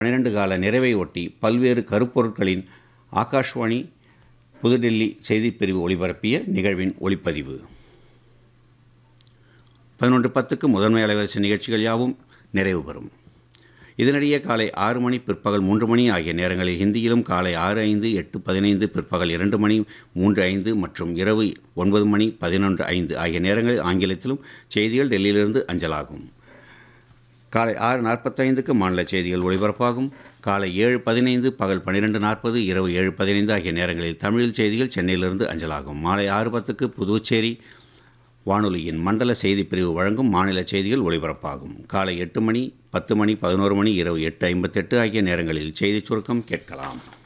பன்னிரண்டு கால நிறைவை ஒட்டி பல்வேறு கருப்பொருட்களின் ஆகாஷ்வாணி புதுடெல்லி செய்திப்பிரிவு ஒளிபரப்பிய நிகழ்வின் ஒளிப்பதிவு பதினொன்று பத்துக்கு முதன்மை அலைவரிசை நிகழ்ச்சிகள் யாவும் நிறைவு பெறும் இதனிடையே காலை ஆறு மணி பிற்பகல் மூன்று மணி ஆகிய நேரங்களில் ஹிந்தியிலும் காலை ஆறு ஐந்து எட்டு பதினைந்து பிற்பகல் இரண்டு மணி மூன்று ஐந்து மற்றும் இரவு ஒன்பது மணி பதினொன்று ஐந்து ஆகிய நேரங்களில் ஆங்கிலத்திலும் செய்திகள் டெல்லியிலிருந்து அஞ்சலாகும் காலை ஆறு நாற்பத்தைந்துக்கு மாநில செய்திகள் ஒளிபரப்பாகும் காலை ஏழு பதினைந்து பகல் பன்னிரெண்டு நாற்பது இரவு ஏழு பதினைந்து ஆகிய நேரங்களில் தமிழில் செய்திகள் சென்னையிலிருந்து அஞ்சலாகும் மாலை ஆறு பத்துக்கு புதுச்சேரி வானொலியின் மண்டல செய்திப் பிரிவு வழங்கும் மாநில செய்திகள் ஒளிபரப்பாகும் காலை எட்டு மணி பத்து மணி பதினோரு மணி இரவு எட்டு ஐம்பத்தெட்டு ஆகிய நேரங்களில் செய்திச் சுருக்கம் கேட்கலாம்